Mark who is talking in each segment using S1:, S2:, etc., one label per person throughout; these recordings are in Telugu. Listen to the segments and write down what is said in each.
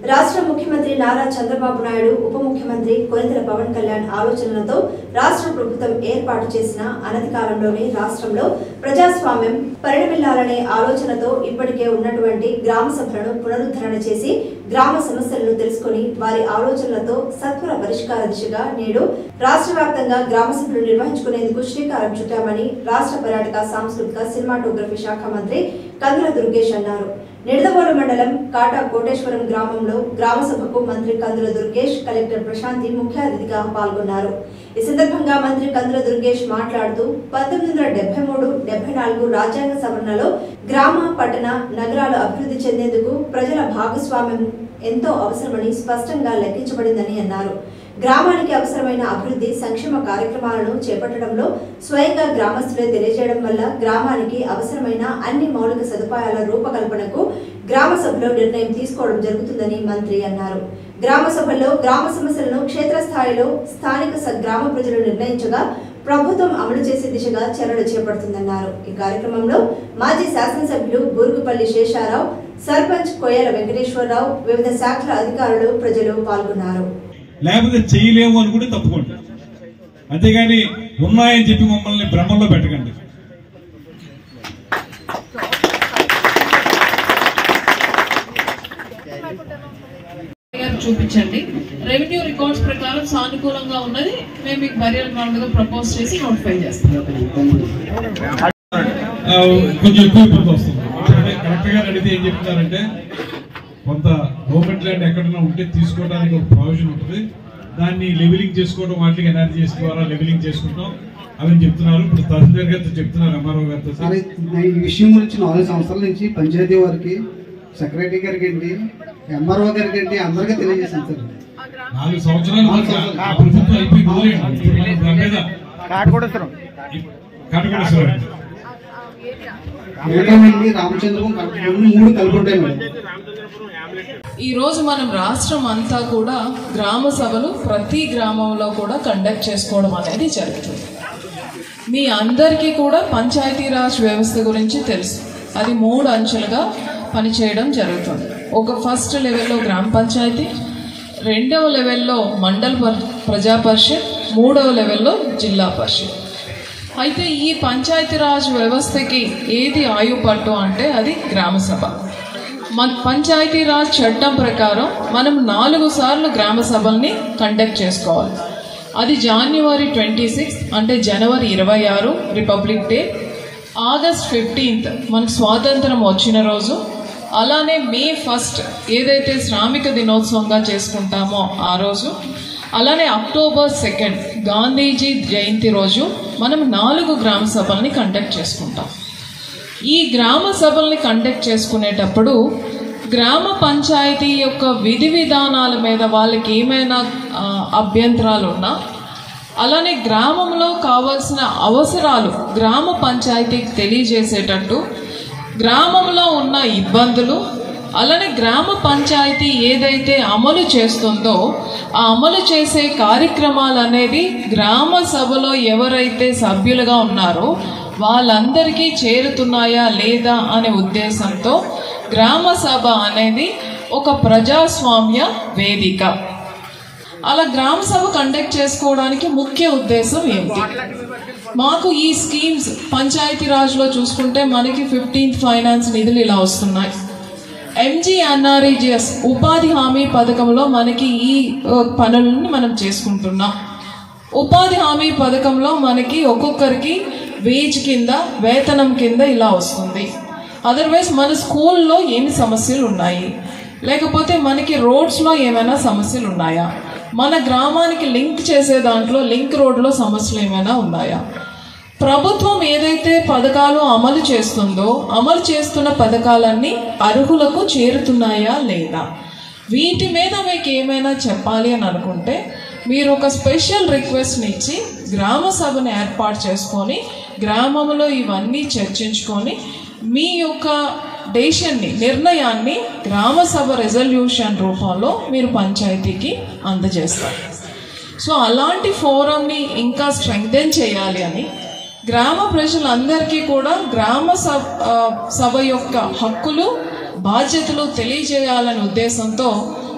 S1: రాష్ట్ర ముఖ్యమంత్రి నారా చంద్రబాబు నాయుడు ఉప ముఖ్యమంత్రి కొనితెల పవన్ కళ్యాణ్ ఆలోచనలతో రాష్ట్ర ప్రభుత్వం ఏర్పాటు చేసిన అనతి కాలంలోనే రాష్ట్రంలో ప్రజాస్వామ్యం పరిణమిల్లాలనే ఆలోచనతో ఇప్పటికే ఉన్నటువంటి గ్రామ సభలను పునరుద్ధరణ చేసి గ్రామ సమస్యలను తెలుసుకొని వారి ఆలోచనలతో సత్వర పరిష్కార దిశగా నేడు రాష్ట్ర వ్యాప్తంగా గ్రామ సభలు నిర్వహించుకునేందుకు శ్రీకారం చుట్టామని రాష్ట్ర పర్యాటక సాంస్కృతిక సినిమాటోగ్రఫీ శాఖ మంత్రి కందుల దుర్గేష్ అన్నారు నిడదవోలు మండలం కాటా కోటేశ్వరం గ్రామంలో గ్రామ సభకు మంత్రి కందుల దుర్గేష్ కలెక్టర్ ప్రశాంతి ముఖ్య అతిథిగా పాల్గొన్నారు ఈ సందర్భంగా మంత్రి కందుల దుర్గేష్ మాట్లాడుతూ పంతొమ్మిది వందల డెబ్బై మూడు డెబ్బై నాలుగు రాజ్యాంగ సవరణలో గ్రామ పట్టణ నగరాలు అభివృద్ధి చెందేందుకు ప్రజల భాగస్వామ్యం ఎంతో అవసరమని స్పష్టంగా లెక్కించబడిందని అన్నారు గ్రామానికి అవసరమైన అభివృద్ధి సంక్షేమ కార్యక్రమాలను చేపట్టడంలో స్వయంగా గ్రామస్తులే తెలియజేయడం వల్ల గ్రామానికి అవసరమైన అన్ని మౌలిక సదుపాయాల రూపకల్పనకు గ్రామ సభలో నిర్ణయం తీసుకోవడం జరుగుతుందని మంత్రి అన్నారు గ్రామ సభల్లో గ్రామ సమస్యలను క్షేత్రస్థాయిలో స్థానిక స- గ్రామ ప్రజలు నిర్ణయించగా ప్రభుత్వం అమలు చేసే దిశగా చర్యలు చేపడుతుందన్నారు ఈ కార్యక్రమంలో మాజీ శాసనసభ్యులు బూరుగుపల్లి శేషారావు సర్పంచ్ కొయ్యల వెంకటేశ్వరరావు వివిధ శాఖల అధికారులు ప్రజలు పాల్గొన్నారు
S2: లేకపోతే చేయలేము అనుకుంటే తప్పుకోండి అంతేగాని ఉన్నాయని చెప్పి మమ్మల్ని భ్రమంలో పెట్టకండి
S3: గారు చూపించండి రెవెన్యూ రికార్డ్స్ ప్రకారం సానుకూలంగా ఉన్నది మేము మీకు బరియల్ గ్రౌండ్ గా ప్రపోజ్ చేసి నోటిఫై చేస్తాం
S2: ఆ, కొంచెం ఎక్కువ ఇబ్బంది వస్తుంది అంటే కరెక్ట్ గా అడిగితే ఏం చెప్తున్నారంటే కొంత గవర్నమెంట్ ల్యాండ్ ఎక్కడైనా ఉంటే తీసుకోవడానికి ఒక ప్రొవిజన్ ఉంటుంది దాన్ని లెవెలింగ్ చేసుకోవడం వాటికి ఎనర్జీస్ ద్వారా లెవెలింగ్ చేసుకుంటాం అవని చెప్తున్నారు ఇప్పుడు తహసీల్దార్ గారితో చెప్తున్నారు ఎంఆర్ఓ గారితో
S4: సార్ ఈ విషయం గురించి నాలుగు సంవత్సరాల నుంచి పంచాయతీ వారికి సెక్రటరీ గారికి ఏంటి ఎంఆర్ఓ గారికి ఏంటి అందరికీ తెలియజేశాను సార్
S2: నాలుగు సంవత్సరాలు మనకి ఆ ప్రభుత్వం అయిపోయి వదిలేయండి. ఇప్పుడు మనం దాని మీద
S4: కాటకోటేశ్వరం
S2: కాటగొడేశ్వరం
S4: వెళ్ళి రామచంద్రపురం కలపడం మూడు కలిపి ఉంటాయి మేడం
S3: ఈ రోజు మనం రాష్ట్రం అంతా కూడా గ్రామ సభలు ప్రతి గ్రామంలో కూడా కండక్ట్ చేసుకోవడం అనేది జరుగుతుంది మీ అందరికీ కూడా పంచాయతీరాజ్ వ్యవస్థ గురించి తెలుసు అది మూడు అంచెలుగా పనిచేయడం జరుగుతుంది ఒక ఫస్ట్ లెవెల్లో గ్రామ పంచాయతీ రెండవ లెవెల్లో మండల్ పర్ ప్రజా పరిషత్ మూడవ లెవెల్లో జిల్లా పరిషత్ అయితే ఈ పంచాయతీరాజ్ వ్యవస్థకి ఏది ఆయుపట్టు అంటే అది గ్రామ సభ మన పంచాయతీరాజ్ చట్టం ప్రకారం మనం నాలుగు సార్లు గ్రామ సభల్ని కండక్ట్ చేసుకోవాలి అది జనవరి ట్వంటీ సిక్స్ అంటే జనవరి ఇరవై ఆరు రిపబ్లిక్ డే ఆగస్ట్ ఫిఫ్టీన్త్ మనకు స్వాతంత్రం వచ్చిన రోజు అలానే మే ఫస్ట్ ఏదైతే శ్రామిక దినోత్సవంగా చేసుకుంటామో ఆ రోజు అలానే అక్టోబర్ సెకండ్ గాంధీజీ జయంతి రోజు మనం నాలుగు గ్రామ సభల్ని కండక్ట్ చేసుకుంటాం ఈ గ్రామ సభల్ని కండక్ట్ చేసుకునేటప్పుడు గ్రామ పంచాయతీ యొక్క విధి విధానాల మీద వాళ్ళకి ఏమైనా ఆ, అభ్యంతరాలు ఉన్నా అలానే గ్రామంలో కావాల్సిన అవసరాలు గ్రామ పంచాయతీకి తెలియజేసేటట్టు గ్రామంలో ఉన్న ఇబ్బందులు అలానే గ్రామ పంచాయతీ ఏదైతే అమలు చేస్తుందో ఆ అమలు చేసే కార్యక్రమాలు అనేది గ్రామ సభలో ఎవరైతే సభ్యులుగా ఉన్నారో వాళ్ళందరికీ చేరుతున్నాయా లేదా అనే ఉద్దేశంతో గ్రామ సభ అనేది ఒక ప్రజాస్వామ్య వేదిక అలా గ్రామ సభ కండక్ట్ చేసుకోవడానికి ముఖ్య ఉద్దేశం ఏంటి మాకు ఈ స్కీమ్స్ పంచాయతీ రాజ్లో చూసుకుంటే మనకి ఫిఫ్టీన్త్ ఫైనాన్స్ నిధులు ఇలా వస్తున్నాయి ఎంజీఎన్ఆర్ఈజిఎస్ ఉపాధి హామీ పథకంలో మనకి ఈ ఆ, పనులని మనం చేసుకుంటున్నాం ఉపాధి హామీ పథకంలో మనకి ఒక్కొక్కరికి వేజ్ కింద వేతనం కింద ఇలా వస్తుంది అదర్వైజ్ మన స్కూల్లో ఏమి సమస్యలు ఉన్నాయి లేకపోతే మనకి రోడ్స్లో ఏమైనా సమస్యలు ఉన్నాయా మన గ్రామానికి లింక్ చేసే దాంట్లో లింక్ రోడ్లో సమస్యలు ఏమైనా ఉన్నాయా ప్రభుత్వం ఏదైతే పథకాలు అమలు చేస్తుందో అమలు చేస్తున్న పథకాలన్నీ అర్హులకు చేరుతున్నాయా లేదా వీటి మీద మీకు ఏమైనా చెప్పాలి అని అనుకుంటే మీరు ఒక స్పెషల్ రిక్వెస్ట్ని ఇచ్చి గ్రామ సభను ఏర్పాటు చేసుకొని గ్రామంలో ఇవన్నీ చర్చించుకొని మీ యొక్క డెసిషన్ని నిర్ణయాన్ని గ్రామ సభ రెజల్యూషన్ రూపంలో మీరు పంచాయతీకి అందజేస్తారు సో అలాంటి ఫోరంని ఇంకా స్ట్రెంగ్థెన్ చేయాలి అని గ్రామ ప్రజలందరికీ కూడా గ్రామ సభ ఆ, సభ యొక్క హక్కులు బాధ్యతలు తెలియజేయాలనే ఉద్దేశంతో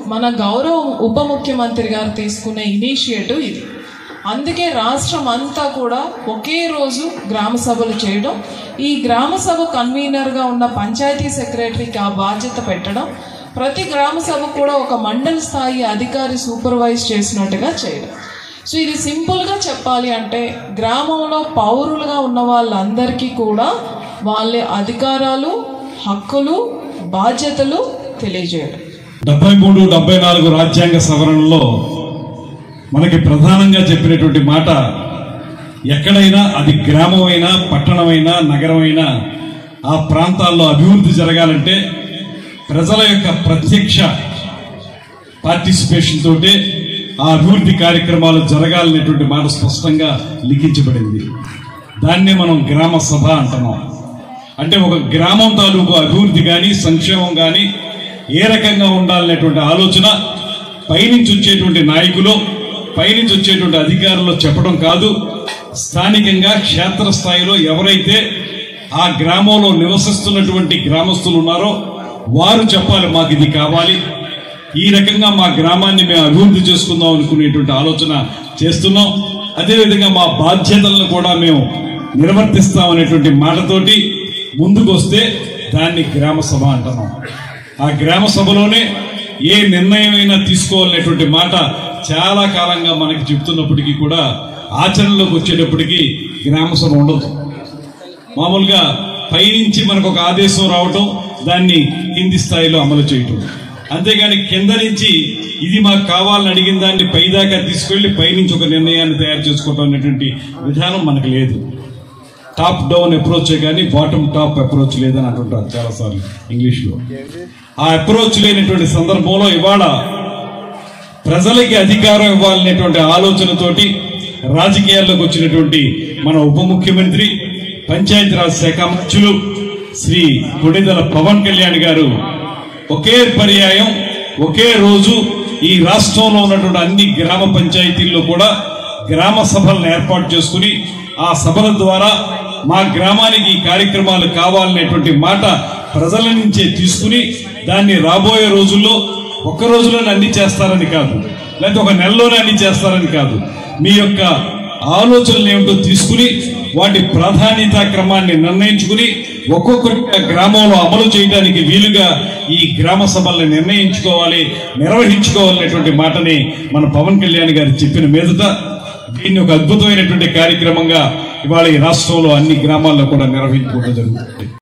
S3: మన గౌరవ ఉప ముఖ్యమంత్రి గారు తీసుకునే ఇనిషియేటివ్ ఇది అందుకే రాష్ట్రం అంతా కూడా ఒకే రోజు గ్రామ సభలు చేయడం ఈ గ్రామ సభ కన్వీనర్గా ఉన్న పంచాయతీ సెక్రటరీకి ఆ బాధ్యత పెట్టడం ప్రతి గ్రామ సభ కూడా ఒక మండల స్థాయి అధికారి సూపర్వైజ్ చేసినట్టుగా చేయడం సో ఇది సింపుల్గా చెప్పాలి అంటే గ్రామంలో పౌరులుగా ఉన్న వాళ్ళందరికీ కూడా వాళ్ళ అధికారాలు హక్కులు బాధ్యతలు తెలియజేయడం
S2: డెబ్బై మూడు డెబ్బై నాలుగు రాజ్యాంగ సవరణలో మనకి ప్రధానంగా చెప్పినటువంటి మాట ఎక్కడైనా అది గ్రామమైనా పట్టణమైనా నగరమైనా ఆ ప్రాంతాల్లో అభివృద్ధి జరగాలంటే ప్రజల యొక్క ప్రత్యక్ష పార్టిసిపేషన్ తోటే ఆ అభివృద్ధి కార్యక్రమాలు జరగాలనేటువంటి మాట స్పష్టంగా లిఖించబడింది దాన్నే మనం గ్రామ సభ అంటున్నాం అంటే ఒక గ్రామం తాలూకు అభివృద్ధి కానీ సంక్షేమం కానీ ఏ రకంగా ఉండాలనేటువంటి ఆలోచన పైనుంచి వచ్చేటువంటి నాయకులు పైనుంచి వచ్చేటువంటి అధికారులు చెప్పడం కాదు స్థానికంగా క్షేత్రస్థాయిలో ఎవరైతే ఆ గ్రామంలో నివసిస్తున్నటువంటి గ్రామస్తులు ఉన్నారో వారు చెప్పాలి మాకు ఇది కావాలి ఈ రకంగా మా గ్రామాన్ని మేము అభివృద్ధి చేసుకుందాం అనుకునేటువంటి ఆలోచన చేస్తున్నాం అదేవిధంగా మా బాధ్యతలను కూడా మేము నిర్వర్తిస్తాం అనేటువంటి మాటతోటి ముందుకు వస్తే దాన్ని గ్రామ సభ అంటున్నాం ఆ గ్రామ సభలోనే ఏ నిర్ణయమైనా తీసుకోవాలనేటువంటి మాట చాలా కాలంగా మనకి చెప్తున్నప్పటికీ కూడా ఆచరణలోకి వచ్చేటప్పటికి గ్రామ సభ ఉండదు మామూలుగా పైనుంచి మనకు ఒక ఆదేశం రావటం దాన్ని కింది స్థాయిలో అమలు చేయటం అంతేగాని కింద నుంచి ఇది మాకు కావాలని అడిగిన దాన్ని పైదాకా తీసుకెళ్లి పైనుంచి ఒక నిర్ణయాన్ని తయారు చేసుకోవటం అనేటువంటి విధానం మనకు లేదు టాప్ డౌన్ అప్రోచే కానీ బాటమ్ టాప్ అప్రోచ్ లేదని అంటుంటారు చాలాసార్లు ఇంగ్లీష్లో ఆ అప్రోచ్ లేనటువంటి సందర్భంలో ఇవాళ ప్రజలకి అధికారం ఇవ్వాలనేటువంటి ఆలోచనతోటి రాజకీయాల్లోకి వచ్చినటువంటి మన ఉప ముఖ్యమంత్రి పంచాయతీరాజ్ శాఖ మంత్రులు శ్రీ కొడిదల పవన్ కళ్యాణ్ గారు ఒకే పర్యాయం ఒకే రోజు ఈ రాష్ట్రంలో ఉన్నటువంటి అన్ని గ్రామ పంచాయతీల్లో కూడా గ్రామ సభలను ఏర్పాటు చేసుకుని ఆ సభల ద్వారా మా గ్రామానికి ఈ కార్యక్రమాలు కావాలనేటువంటి మాట ప్రజల నుంచే తీసుకుని దాన్ని రాబోయే రోజుల్లో ఒక్క రోజులోనే అన్ని చేస్తారని కాదు లేకపోతే ఒక నెలలోనే అన్ని చేస్తారని కాదు మీ యొక్క ఆలోచనలు ఏమిటో తీసుకుని వాటి ప్రాధాన్యత క్రమాన్ని నిర్ణయించుకుని ఒక్కొక్క గ్రామంలో అమలు చేయడానికి వీలుగా ఈ గ్రామ సభల్ని నిర్ణయించుకోవాలి నిర్వహించుకోవాలనేటువంటి మాటని మన పవన్ కళ్యాణ్ గారు చెప్పిన మీదట దీన్ని ఒక అద్భుతమైనటువంటి కార్యక్రమంగా ఇవాళ ఈ రాష్ట్రంలో అన్ని గ్రామాల్లో కూడా నిర్వహించుకోవడం జరుగుతుంది